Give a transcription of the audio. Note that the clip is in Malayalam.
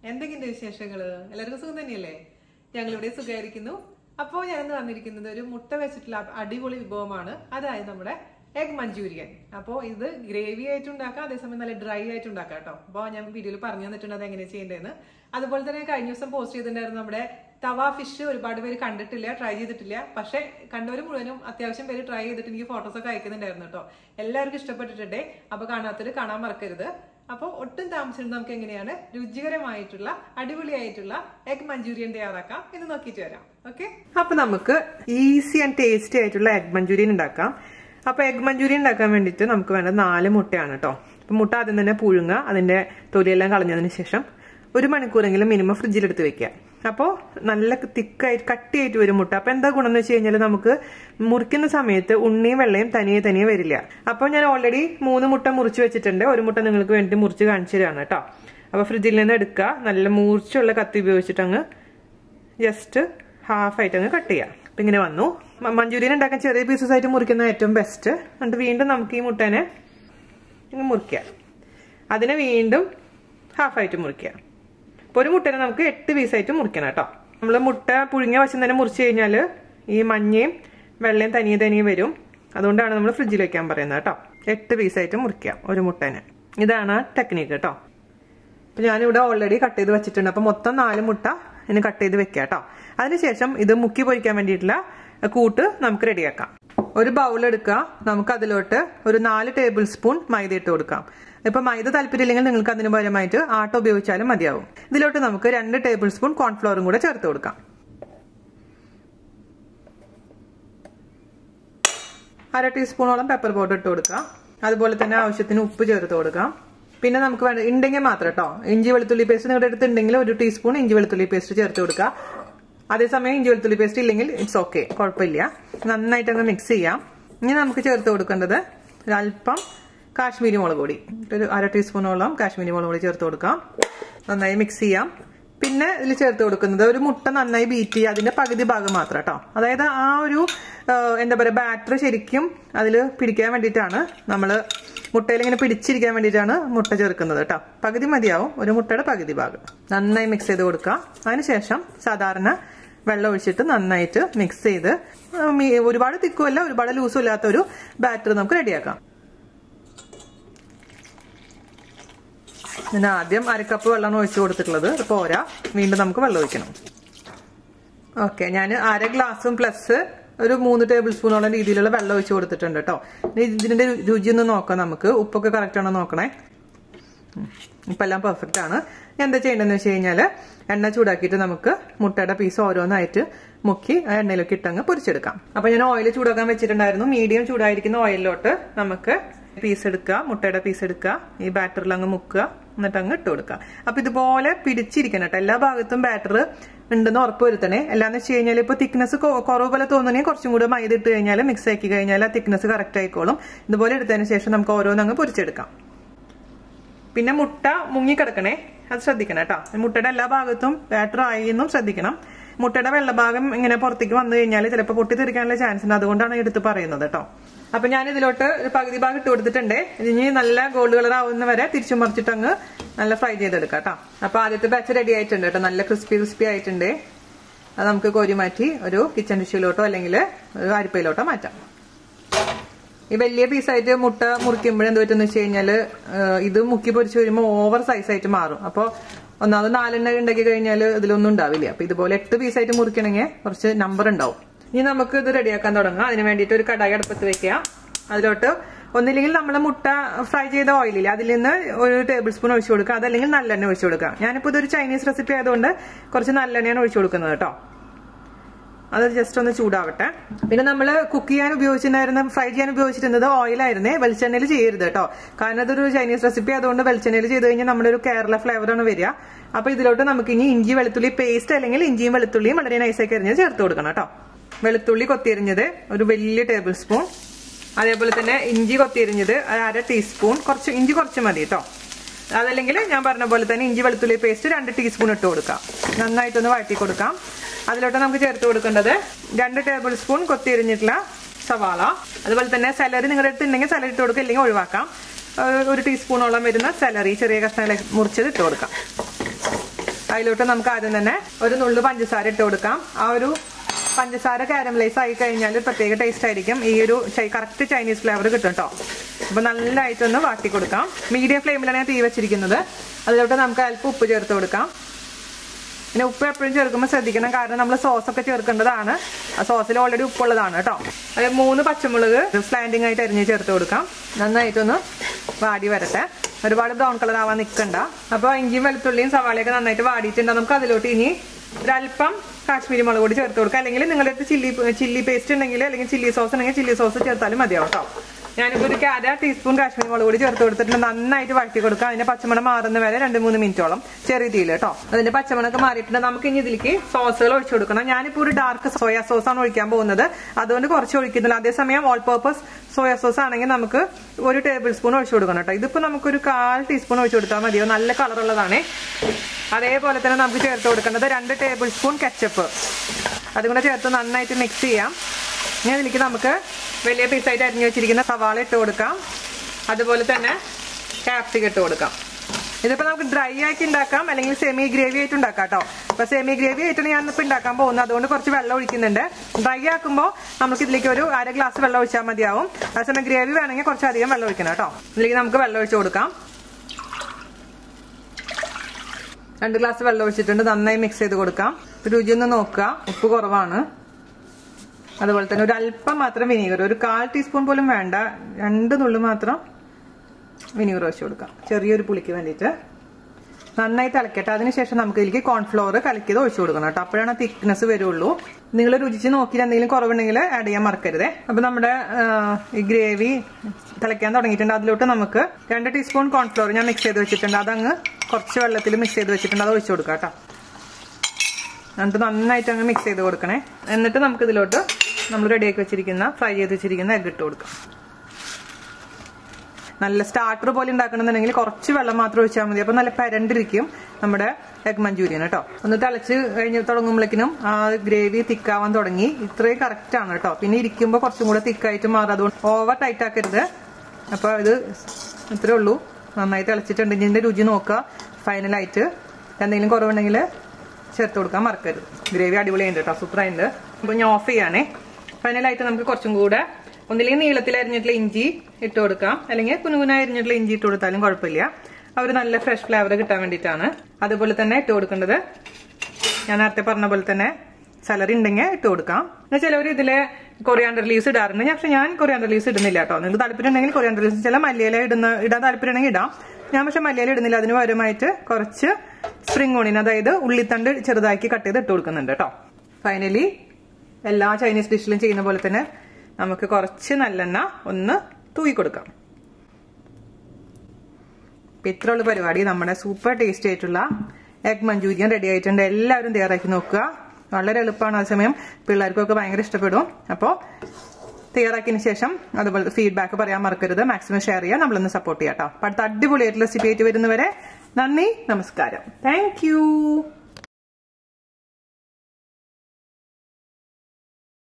എന്തൊക്കെയുണ്ട് വിശേഷങ്ങള് എല്ലാവർക്കും സുഖം തന്നെയല്ലേ ഞങ്ങൾ ഇവിടെ സുഖമായിരിക്കുന്നു അപ്പോൾ ഞാൻ ഇന്ന് വന്നിരിക്കുന്നത് ഒരു മുട്ട വെച്ചിട്ടുള്ള അടിപൊളി വിഭവമാണ് അതായത് നമ്മുടെ എഗ് മഞ്ചൂരിയൻ അപ്പോൾ ഇത് ഗ്രേവി ആയിട്ട് ഉണ്ടാക്കാം അതേസമയം നല്ല ഡ്രൈ ആയിട്ട് ഉണ്ടാക്കാം കേട്ടോ അപ്പോൾ ഞാൻ വീഡിയോയിൽ പറഞ്ഞു തന്നിട്ടുണ്ട് അത് എങ്ങനെ ചെയ്യേണ്ടതെന്ന് അതുപോലെ തന്നെ കഴിഞ്ഞ ദിവസം പോസ്റ്റ് ചെയ്തിട്ടുണ്ടായിരുന്നു നമ്മുടെ തവ ഫിഷ് ഒരുപാട് പേര് കണ്ടിട്ടില്ല ട്രൈ ചെയ്തിട്ടില്ല പക്ഷെ കണ്ടവർ മുഴുവനും അത്യാവശ്യം പേര് ട്രൈ ചെയ്തിട്ട് എനിക്ക് ഫോട്ടോസ് ഒക്കെ അയക്കുന്നുണ്ടായിരുന്നു കേട്ടോ എല്ലാവർക്കും ഇഷ്ടപ്പെട്ടിട്ടുണ്ട് അപ്പോൾ കാണാത്തവര് കാണാൻ മറക്കരുത് അപ്പോൾ ഒട്ടും താമസിച്ചിട്ട് നമുക്ക് എങ്ങനെയാണ് രുചികരമായിട്ടുള്ള അടിപൊളിയായിട്ടുള്ള എഗ് മഞ്ചൂരിയൻ തയ്യാറാക്കാം എന്ന് നോക്കിയിട്ട് വരാം ഓക്കെ അപ്പൊ നമുക്ക് ഈസി ആൻഡ് ടേസ്റ്റി ആയിട്ടുള്ള എഗ് മഞ്ചൂരിയൻ ഉണ്ടാക്കാം അപ്പൊ എഗ് മഞ്ചൂരിയൻ ഉണ്ടാക്കാൻ വേണ്ടിയിട്ട് നമുക്ക് വേണ്ടത് നാല് മുട്ടയാണ് കേട്ടോ അപ്പൊ മുട്ട ആദ്യം തന്നെ പുഴുങ്ങുക അതിന്റെ തൊലിയെല്ലാം കളഞ്ഞതിന് ശേഷം ഒരു മണിക്കൂറെങ്കിലും മിനിമം ഫ്രിഡ്ജിലെടുത്ത് വെക്കുക അപ്പോൾ നല്ല തിക്കായിട്ട് കട്ടിയായിട്ട് വരും മുട്ട അപ്പൊ എന്താ ഗുണം എന്ന് വെച്ച് കഴിഞ്ഞാൽ നമുക്ക് മുറിക്കുന്ന സമയത്ത് ഉണ്ണിയും വെള്ളയും തനിയെ തനിയെ വരില്ല അപ്പോൾ ഞാൻ ഓൾറെഡി മൂന്ന് മുട്ട മുറിച്ച് വെച്ചിട്ടുണ്ട് ഒരു മുട്ട നിങ്ങൾക്ക് വേണ്ടി മുറിച്ച് കാണിച്ചു തരാണ് കേട്ടോ അപ്പോൾ ഫ്രിഡ്ജിൽ നിന്ന് എടുക്കുക നല്ല മൂർച്ചയുള്ള കത്തി ഉപയോഗിച്ചിട്ട് അങ്ങ് ജസ്റ്റ് ഹാഫ് ആയിട്ട് അങ്ങ് കട്ട് ചെയ്യാം അപ്പം ഇങ്ങനെ വന്നു മ- മഞ്ചൂരിയൻ ഉണ്ടാക്കാൻ ചെറിയ പീസസ് ആയിട്ട് മുറിക്കുന്നത് ഏറ്റവും ബെസ്റ്റ് എന്നിട്ട് വീണ്ടും നമുക്ക് ഈ മുട്ടേനെ ഇങ്ങ് മുറിക്കാം അതിനെ വീണ്ടും ഹാഫ് ആയിട്ട് മുറിക്കുക അപ്പോൾ ഒരു മുട്ടനെ നമുക്ക് എട്ട് പീസായിട്ട് മുറിക്കണം കേട്ടോ നമ്മൾ മുട്ട പുഴുങ്ങിയ വശം തന്നെ മുറിച്ച് കഴിഞ്ഞാൽ ഈ മഞ്ഞയും വെള്ളയും തനിയെ തനിയെ വരും അതുകൊണ്ടാണ് നമ്മൾ ഫ്രിഡ്ജിൽ വെക്കാൻ പറയുന്നത് കേട്ടോ എട്ട് പീസായിട്ട് മുറിക്കാം ഒരു മുട്ടനെ ഇതാണ് ടെക്നിക്ക് കേട്ടോ അപ്പൊ ഞാനിവിടെ ഓൾറെഡി കട്ട് ചെയ്ത് വെച്ചിട്ടുണ്ട് അപ്പൊ മൊത്തം നാല് മുട്ട ഇനി കട്ട് ചെയ്ത് വെക്കാം കേട്ടോ അതിനുശേഷം ഇത് മുക്കി പൊരിക്കാൻ വേണ്ടിയിട്ടുള്ള കൂട്ട് നമുക്ക് റെഡിയാക്കാം ഒരു ബൗൾ എടുക്കുക നമുക്ക് അതിലോട്ട് ഒരു നാല് ടേബിൾ സ്പൂൺ മൈദ ഇട്ട് കൊടുക്കാം ഇപ്പൊ മൈദ താല്പര്യമില്ലെങ്കിൽ നിങ്ങൾക്ക് അതിന് പകരമായിട്ട് ആട്ട ഉപയോഗിച്ചാലും മതിയാവും ഇതിലോട്ട് നമുക്ക് രണ്ട് ടേബിൾ സ്പൂൺ കോൺഫ്ലോറും കൂടെ ചേർത്ത് കൊടുക്കാം അര ടീസ്പൂണോളം പെപ്പർ പൗഡർ ഇട്ട് കൊടുക്കാം അതുപോലെ തന്നെ ആവശ്യത്തിന് ഉപ്പ് ചേർത്ത് കൊടുക്കാം പിന്നെ നമുക്ക് വേണ്ട ഉണ്ടെങ്കിൽ മാത്രം കേട്ടോ ഇഞ്ചി വെളുത്തുള്ളി പേസ്റ്റ് നിങ്ങളുടെ അടുത്ത് ഉണ്ടെങ്കിൽ ഒരു ടീസ്പൂൺ ഇഞ്ചി വെളുത്തുള്ളി പേസ്റ്റ് ചേർത്ത് കൊടുക്കുക അതേസമയം ഇഞ്ചി വെളുത്തുള്ളി പേസ്റ്റ് ഇല്ലെങ്കിൽ ഇറ്റ്സ് ഓക്കെ കുഴപ്പമില്ല നന്നായിട്ട് അങ്ങ് മിക്സ് ചെയ്യാം ഇനി നമുക്ക് ചേർത്ത് കൊടുക്കേണ്ടത് ഒരല്പം കാശ്മീരി മുളക് പൊടി ഒരു അര ടീസ്പൂണോളം കാശ്മീരി മുളക് പൊടി ചേർത്ത് കൊടുക്കാം നന്നായി മിക്സ് ചെയ്യാം പിന്നെ ഇതിൽ ചേർത്ത് കൊടുക്കുന്നത് ഒരു മുട്ട നന്നായി ബീറ്റ് ചെയ്യുക അതിന്റെ പകുതി ഭാഗം മാത്രം കേട്ടോ അതായത് ആ ഒരു ആ, എന്താ പറയുക ബാറ്റർ ശരിക്കും അതിൽ പിടിക്കാൻ വേണ്ടിയിട്ടാണ് നമ്മൾ മുട്ടയിൽ ഇങ്ങനെ പിടിച്ചിരിക്കാൻ വേണ്ടിയിട്ടാണ് മുട്ട ചേർക്കുന്നത് കേട്ടോ പകുതി മതിയാവും ഒരു മുട്ടയുടെ പകുതി ഭാഗം നന്നായി മിക്സ് ചെയ്ത് കൊടുക്കുക അതിനുശേഷം സാധാരണ വെള്ളം ഒഴിച്ചിട്ട് നന്നായിട്ട് മിക്സ് ചെയ്ത് ആ, മീ- ഒരുപാട് തിക്കുമല്ല ഒരുപാട് ലൂസും ഇല്ലാത്ത ഒരു ബാറ്റർ നമുക്ക് റെഡിയാക്കാം ഞാൻ ആദ്യം അരക്കപ്പ് വെള്ളമാണ് ഒഴിച്ചു കൊടുത്തിട്ടുള്ളത് അത് പോരാ വീണ്ടും നമുക്ക് വെള്ളം ഒഴിക്കണം ഓക്കെ ഞാൻ അര ഗ്ലാസും പ്ലസ് ഒരു മൂന്ന് ടേബിൾ സ്പൂണോളം രീതിയിലുള്ള വെള്ളം ഒഴിച്ചു കൊടുത്തിട്ടുണ്ട് കേട്ടോ ഇനി ഇതിന്റെ രു- രുചി ഒന്ന് നോക്കാം നമുക്ക് ഉപ്പൊക്കെ കറക്റ്റ് ആണോ നോക്കണേ ഉം. ഇപ്പം എല്ലാം പെർഫെക്റ്റ് ആണ് ഞാൻ എന്താ ചെയ്യേണ്ടതെന്ന് വെച്ച് കഴിഞ്ഞാൽ എണ്ണ ചൂടാക്കിയിട്ട് നമുക്ക് മുട്ടയുടെ പീസ് ഓരോന്നായിട്ട് മുക്കി ആ എണ്ണയിലേക്ക് ഇട്ടങ്ങ് പൊരിച്ചെടുക്കാം അപ്പൊ ഞാൻ ഓയിൽ ചൂടാക്കാൻ വെച്ചിട്ടുണ്ടായിരുന്നു മീഡിയം ചൂടായിരിക്കുന്ന ഓയിലിലോട്ട് നമുക്ക് പീസ് എടുക്കുക മുട്ടയുടെ പീസ് എടുക്കുക ഈ ബാറ്ററിൽ അങ്ങ് മുക്കുക എന്നിട്ട് അങ്ങ് ഇട്ട് കൊടുക്കുക അപ്പൊ ഇതുപോലെ പിടിച്ചിരിക്കണം കേട്ടോ എല്ലാ ഭാഗത്തും ബാറ്റർ ഉണ്ടെന്ന് ഉറപ്പ് വരുത്തണേ എല്ലാന്ന് വെച്ച് കഴിഞ്ഞാൽ ഇപ്പൊ തിക്നെസ് കുറവ് പോലെ തോന്നുകയും കുറച്ചും കൂടെ മൈദ ഇട്ട് കഴിഞ്ഞാൽ മിക്സ് ആക്കി കഴിഞ്ഞാൽ ആ തിക്നെസ് കറക്റ്റ് ആയിക്കോളും ഇതുപോലെ എടുത്തതിന് ശേഷം നമുക്ക് ഓരോന്നങ്ങ് പൊരിച്ചെടുക്കാം പിന്നെ മുട്ട മുങ്ങിക്കിടക്കണേ അത് ശ്രദ്ധിക്കണം കേട്ടോ മുട്ടയുടെ എല്ലാ ഭാഗത്തും ബാറ്റർ ആയി എന്നും ശ്രദ്ധിക്കണം മുട്ടയുടെ വെള്ളഭാഗം ഇങ്ങനെ പുറത്തേക്ക് വന്നു കഴിഞ്ഞാൽ ചിലപ്പോൾ പൊട്ടിത്തെറിക്കാനുള്ള ചാൻസ് ഉണ്ട് അതുകൊണ്ടാണ് എടുത്ത് പറയുന്നത് കേട്ടോ അപ്പൊ ഞാൻ ഇതിലോട്ട് ഒരു പകുതി ഭാഗം ഇട്ട് കൊടുത്തിട്ടുണ്ട് ഇനി നല്ല ഗോൾഡ് കളർ ആവുന്ന വരെ തിരിച്ചു മറിച്ചിട്ട് അങ്ങ് നല്ല ഫ്രൈ ചെയ്തെടുക്കാം കേട്ടോ അപ്പൊ ആദ്യത്തെ ബാച്ച് റെഡി ആയിട്ടുണ്ട് കേട്ടോ നല്ല ക്രിസ്പി ക്രിസ്പി ആയിട്ടുണ്ട് അത് നമുക്ക് കോരി മാറ്റി ഒരു കിച്ചൺ ടിഷ്യൂലോട്ടോ അല്ലെങ്കിൽ ഒരു അരിപ്പയിലോട്ടോ മാറ്റാം ഈ വലിയ പീസായിട്ട് മുട്ട മുറിക്കുമ്പോൾ എന്ത് പറ്റുന്ന വെച്ച് കഴിഞ്ഞാല് ഏഹ്, ഇത് മുക്കി പൊരിച്ച് വരുമ്പോൾ ഓവർ സൈസ് ആയിട്ട് മാറും അപ്പോൾ ഒന്നാമത് നാലെണ്ണ ഉണ്ടാക്കി കഴിഞ്ഞാൽ ഇതിലൊന്നും ഉണ്ടാവില്ല അപ്പൊ ഇതുപോലെ എട്ട് പീസായിട്ട് മുറിക്കണമെങ്കിൽ കുറച്ച് നമ്പർ ഉണ്ടാവും ഇനി നമുക്ക് ഇത് റെഡിയാക്കാൻ തുടങ്ങാം അതിന് വേണ്ടിയിട്ട് ഒരു കടായി അടുപ്പത്ത് വെക്കുക അതിലോട്ട് ഒന്നില്ലെങ്കിൽ നമ്മൾ മുട്ട ഫ്രൈ ചെയ്ത ഓയിലില്ല അതിൽ നിന്ന് ഒരു ടേബിൾ സ്പൂൺ ഒഴിച്ചു കൊടുക്കുക അതല്ലെങ്കിൽ നല്ലെണ്ണ ഒഴിച്ചു കൊടുക്കുക ഞാനിപ്പോൾ ഇതൊരു ചൈനീസ് റെസിപ്പി ആയതുകൊണ്ട് കുറച്ച് നല്ലെണ്ണയാണ് ഒഴിച്ചു കൊടുക്കുന്നത് കേട്ടോ അത് ജസ്റ്റ് ഒന്ന് ചൂടാവട്ടെ പിന്നെ നമ്മൾ കുക്ക് ചെയ്യാൻ ഉപയോഗിച്ചിട്ടുണ്ടായിരുന്ന ഫ്രൈ ചെയ്യാൻ ഉപയോഗിച്ചിരുന്നത് ഓയിലായിരുന്നേ വെളിച്ചെണ്ണയിൽ ചെയ്യരുത് കേട്ടോ കാരണം അതൊരു ചൈനീസ് റെസിപ്പി അതുകൊണ്ട് വെളിച്ചെണ്ണയിൽ ചെയ്ത് കഴിഞ്ഞാൽ നമ്മുടെ ഒരു കേരള ഫ്ലേവറാണ് വരിക അപ്പൊ ഇതിലോട്ട് നമുക്ക് ഇനി ഇഞ്ചി വെളുത്തുള്ളി പേസ്റ്റ് അല്ലെങ്കിൽ ഇഞ്ചിയും വെളുത്തുള്ളിയും വളരെ നൈസാക്കി അരിഞ്ഞ് ചേർത്ത് കൊടുക്കണം കേട്ടോ വെളുത്തുള്ളി കൊത്തിയരിഞ്ഞത് ഒരു വലിയ ടേബിൾ സ്പൂൺ അതേപോലെ തന്നെ ഇഞ്ചി കൊത്തിയരിഞ്ഞത് ഒരു അര ടീസ്പൂൺ കുറച്ച് ഇഞ്ചി കുറച്ച് മതി കേട്ടോ അതല്ലെങ്കിൽ ഞാൻ പറഞ്ഞ പോലെ തന്നെ ഇഞ്ചി വെളുത്തുള്ളി പേസ്റ്റ് രണ്ട് ടീസ്പൂൺ ഇട്ട് കൊടുക്കാം നന്നായിട്ടൊന്ന് വഴറ്റി കൊടുക്കാം അതിലോട്ട് നമുക്ക് ചേർത്ത് കൊടുക്കേണ്ടത് രണ്ട് ടേബിൾ സ്പൂൺ കൊത്തിയരിഞ്ഞിട്ടുള്ള സവാള അതുപോലെ തന്നെ സലറി നിങ്ങളുടെ അടുത്ത് ഉണ്ടെങ്കിൽ സലറി ഇട്ട് കൊടുക്കുക ഇല്ലെങ്കിൽ ഒഴിവാക്കാം ഏഹ് ഒരു ടീസ്പൂണോളം വരുന്ന സലറി ചെറിയ കഷ്ണങ്ങൾ മുറിച്ചത് ഇട്ട് കൊടുക്കാം അതിലോട്ട് നമുക്ക് ആദ്യം തന്നെ ഒരു നുള്ളു പഞ്ചസാര ഇട്ട് കൊടുക്കാം ആ ഒരു പഞ്ചസാര കാരമലൈസ് ആയി കഴിഞ്ഞാൽ പ്രത്യേക ടേസ്റ്റ് ആയിരിക്കും ഈ ഒരു കറക്റ്റ് ചൈനീസ് ഫ്ലേവർ കിട്ടും കേട്ടോ അപ്പൊ നല്ലതായിട്ടൊന്ന് വാട്ടി കൊടുക്കാം മീഡിയം ഫ്ലെയിമിലാണ് ഞാൻ തീ വെച്ചിരിക്കുന്നത് അതിലോട്ട് നമുക്ക് അല്പം ഉപ്പ് ചേർത്ത് കൊടുക്കാം പിന്നെ ഉപ്പ് എപ്പോഴും ചേർക്കുമ്പോൾ ശ്രദ്ധിക്കണം കാരണം നമ്മൾ സോസ് ഒക്കെ ചേർക്കേണ്ടതാണ് ആ സോസിൽ ഓൾറെഡി ഉപ്പുള്ളതാണ് കേട്ടോ അത് മൂന്ന് പച്ചമുളക് സ്ലാൻഡിങ് ആയിട്ട് അരിഞ്ഞ് ചേർത്ത് കൊടുക്കാം നന്നായിട്ടൊന്ന് വാടി വരട്ടെ ഒരുപാട് ബ്രൗൺ കളർ ആവാൻ നിൽക്കണ്ട അപ്പോൾ ഇഞ്ചിയും വെളുത്തുള്ളിയും സവാളയൊക്കെ നന്നായിട്ട് വാടിയിട്ടുണ്ട് നമുക്ക് അതിലോട്ട് ഇനി ഒരല്പം കാശ്മീരി മുളക് പൊടി ചേർത്ത് കൊടുക്കാം അല്ലെങ്കിൽ നിങ്ങളുടെ അടുത്ത് ചില്ലി ചില്ലി പേസ്റ്റ് ഉണ്ടെങ്കിൽ അല്ലെങ്കിൽ ചില്ലി സോസ് ഉണ്ടെങ്കിൽ ചില്ലി സോസ് ചേർത്താലും മതിയാവും കേട്ടോ ഞാനിപ്പോൾ ഒരു അര ടീസ്പൂൺ കാശ്മീരി മുളക് പൊടി ചേർത്ത് കൊടുത്തിട്ടുണ്ട് നന്നായിട്ട് വഴറ്റി കൊടുക്കുക അതിന്റെ പച്ചമണം മാറുന്ന വരെ രണ്ട് മൂന്ന് മിനിറ്റോളം ചെറിയ തീയിൽ കേട്ടോ അതിന്റെ പച്ചമണമൊക്കെ മാറിയിട്ടുണ്ട് നമുക്ക് ഇനി ഇതിലേക്ക് സോസുകൾ ഒഴിച്ചു കൊടുക്കണം ഞാനിപ്പോൾ ഒരു ഡാർക്ക് സോയാ സോസ് ആണ് ഒഴിക്കാൻ പോകുന്നത് അതുകൊണ്ട് കുറച്ച് ഒഴിക്കുന്നില്ല അതേസമയം ഓൾ പർപ്പസ് സോയാ സോസ് ആണെങ്കിൽ നമുക്ക് ഒരു ടേബിൾ സ്പൂൺ ഒഴിച്ചു കൊടുക്കണം കേട്ടോ ഇതിപ്പോൾ നമുക്കൊരു കാൽ ടീസ്പൂൺ ഒഴിച്ചു കൊടുത്താൽ മതിയോ നല്ല കളറുള്ളതാണേ അതേപോലെ തന്നെ നമുക്ക് ചേർത്ത് കൊടുക്കേണ്ടത് രണ്ട് ടേബിൾ സ്പൂൺ കെച്ചപ്പ് അതും കൂടെ ചേർത്ത് നന്നായിട്ട് മിക്സ് ചെയ്യാം ഇനി അതിലേക്ക് നമുക്ക് വലിയ പീസായിട്ട് അരിഞ്ഞു വെച്ചിരിക്കുന്ന സവാള ഇട്ട് കൊടുക്കാം അതുപോലെ തന്നെ ക്യാപ്സിക്കം ഇട്ട് കൊടുക്കാം ഇതിപ്പോൾ നമുക്ക് ഡ്രൈ ആക്കി ഉണ്ടാക്കാം അല്ലെങ്കിൽ സെമി ഗ്രേവി ആയിട്ട് ഉണ്ടാക്കാം കേട്ടോ അപ്പോൾ സെമി ഗ്രേവി ആയിട്ടാണ് ഞാൻ ഇപ്പോൾ ഉണ്ടാക്കാൻ പോകുന്നത് അതുകൊണ്ട് കുറച്ച് വെള്ളം ഒഴിക്കുന്നുണ്ട് ഡ്രൈ ആക്കുമ്പോൾ നമുക്ക് ഇതിലേക്ക് ഒരു അര ഗ്ലാസ് വെള്ളം ഒഴിച്ചാൽ മതിയാവും അതേസമയം ഗ്രേവി വേണമെങ്കിൽ കുറച്ചധികം വെള്ളം ഒഴിക്കണം കേട്ടോ ഇതിലേക്ക് നമുക്ക് വെള്ളം ഒഴിച്ച് കൊടുക്കാം രണ്ട് ഗ്ലാസ് വെള്ളം ഒഴിച്ചിട്ടുണ്ട് നന്നായി മിക്സ് ചെയ്ത് കൊടുക്കാം രുചി ഒന്ന് നോക്കുക ഉപ്പ് കുറവാണ് അതുപോലെ തന്നെ ഒരു അല്പം മാത്രം വിനീഗർ ഒരു കാൽ ടീസ്പൂൺ പോലും വേണ്ട രണ്ട് നുള്ളു മാത്രം വിനീഗർ ഒഴിച്ചു കൊടുക്കാം ചെറിയൊരു പുളിക്ക് വേണ്ടിയിട്ട് നന്നായി തിളക്കട്ടെ അതിനുശേഷം നമുക്ക് ഇതിലേക്ക് കോൺഫ്ലോർ കലക്കിയത് ഒഴിച്ചു കൊടുക്കണം കേട്ടോ അപ്പോഴാണ് തിക്നെസ് വരുള്ളൂ നിങ്ങൾ രുചിച്ച് നോക്കിയിട്ട് എന്തെങ്കിലും കുറവുണ്ടെങ്കിൽ ആഡ് ചെയ്യാൻ മറക്കരുതേ അപ്പൊ നമ്മുടെ ഈ ഗ്രേവി തിളയ്ക്കാൻ തുടങ്ങിയിട്ടുണ്ട് അതിലോട്ട് നമുക്ക് രണ്ട് ടീസ്പൂൺ കോൺഫ്ലോർ ഞാൻ മിക്സ് ചെയ്ത് വെച്ചിട്ടുണ്ട് അതങ്ങ് കുറച്ച് വെള്ളത്തിൽ മിക്സ് ചെയ്ത് വെച്ചിട്ടുണ്ട് അത് ഒഴിച്ചു കൊടുക്കാം കേട്ടോ എന്നിട്ട് നന്നായിട്ട് അങ്ങ് മിക്സ് ചെയ്ത് കൊടുക്കണേ എന്നിട്ട് നമുക്ക് ഇതിലോട്ട് നമ്മൾ റെഡിയാക്കി വെച്ചിരിക്കുന്ന ഫ്രൈ ചെയ്ത് വെച്ചിരിക്കുന്ന എഗ് ഇട്ട് കൊടുക്കാം നല്ല സ്റ്റാർട്ടർ പോലെ ഉണ്ടാക്കണമെന്നുണ്ടെങ്കിൽ കുറച്ച് വെള്ളം മാത്രം ഒഴിച്ചാൽ മതി അപ്പൊ നല്ല പരണ്ടിരിക്കും നമ്മുടെ എഗ് മഞ്ചൂരിയൻ കേട്ടോ ഒന്ന് തിളച്ച് കഴിഞ്ഞ് തുടങ്ങുമ്പോഴേക്കിനും ആ ഗ്രേവി തിക്കാവാൻ തുടങ്ങി ഇത്രയും കറക്റ്റ് ആണ് കേട്ടോ പിന്നെ ഇരിക്കുമ്പോൾ കുറച്ചും കൂടെ തിക്കായിട്ട് മാറും അതുകൊണ്ട് ഓവർ ടൈറ്റ് ആക്കരുത് അപ്പൊ ഇത് ഇത്രേ ഉള്ളൂ നന്നായി തിളച്ചിട്ടുണ്ട് ഇതിന്റെ രുചി നോക്കുക ഫൈനലായിട്ട് എന്തെങ്കിലും കുറവുണ്ടെങ്കിൽ ചേർത്ത് കൊടുക്കാൻ മറക്കരുത് ഗ്രേവി അടിപൊളിയുണ്ട് കേട്ടോ സൂപ്പറായിട്ടുണ്ട് അപ്പൊ ഞാൻ ഓഫ് ചെയ്യാനേ ഫൈനലായിട്ട് നമുക്ക് കുറച്ചും കൂടെ ഒന്നില്ലെങ്കിൽ നീളത്തിൽ അരിഞ്ഞിട്ടുള്ള ഇഞ്ചി ഇട്ട് കൊടുക്കാം അല്ലെങ്കിൽ കുനുകുനായി അരിഞ്ഞിട്ടുള്ള ഇഞ്ചി ഇട്ട് കൊടുത്താലും കുഴപ്പമില്ല അവർ നല്ല ഫ്രഷ് ഫ്ലേവർ കിട്ടാൻ വേണ്ടിയിട്ടാണ് അതുപോലെ തന്നെ ഇട്ട് കൊടുക്കേണ്ടത് ഞാൻ നേരത്തെ പറഞ്ഞ പോലെ തന്നെ സാലറി ഉണ്ടെങ്കിൽ ഇട്ട് കൊടുക്കാം എന്നാൽ ചിലവർ ഇതില് കൊറിയാണ്ടർ ലീവ്സ് ഇടാറുണ്ട് പക്ഷെ ഞാൻ കൊറിയാണ്ടർ ലീവ്സ് ഇടുന്നില്ല കേട്ടോ നിങ്ങൾക്ക് താല്പര്യമുണ്ടെങ്കിൽ കൊറിയാണ്ടർ ലീവ്സ് ചില മല്ലിയില ഇടുന്ന ഇടാൻ താല്പര്യമുണ്ടെങ്കിൽ ഇടാം ഞാൻ പക്ഷെ മല്ലിയില ഇടുന്നില്ല അതിന് പകരമായിട്ട് കുറച്ച് സ്പ്രിംഗ് ഓണിയൻ അതായത് ഉള്ളിത്തണ്ട് ചെറുതാക്കി കട്ട് ചെയ്ത് ഇട്ട് കൊടുക്കുന്നുണ്ട് കേട്ടോ ഫൈനലി എല്ലാ ചൈനീസ് ഡിഷിലും ചെയ്യുന്ന പോലെ തന്നെ നമുക്ക് കുറച്ച് നല്ലെണ്ണ ഒന്ന് തൂക്കി കൊടുക്കാം ഇത്രയുള്ള പരിപാടി നമ്മുടെ സൂപ്പർ ടേസ്റ്റി ആയിട്ടുള്ള എഗ് മഞ്ചൂരിയൻ റെഡി ആയിട്ടുണ്ട് എല്ലാവരും തയ്യാറാക്കി നോക്കുക വളരെ എളുപ്പമാണ് അതേസമയം പിള്ളേർക്കൊക്കെ ഭയങ്കര ഇഷ്ടപ്പെടും അപ്പോൾ തയ്യാറാക്കിയതിന് ശേഷം അതുപോലെ ഫീഡ്ബാക്ക് പറയാൻ മറക്കരുത് മാക്സിമം ഷെയർ ചെയ്യുക നമ്മളൊന്ന് സപ്പോർട്ട് ചെയ്യാം കേട്ടോ അടുത്ത അടിപൊളിയായിട്ടുള്ള റെസിപ്പി ആയിട്ട് വരുന്നവരെ നന്ദി നമസ്കാരം താങ്ക്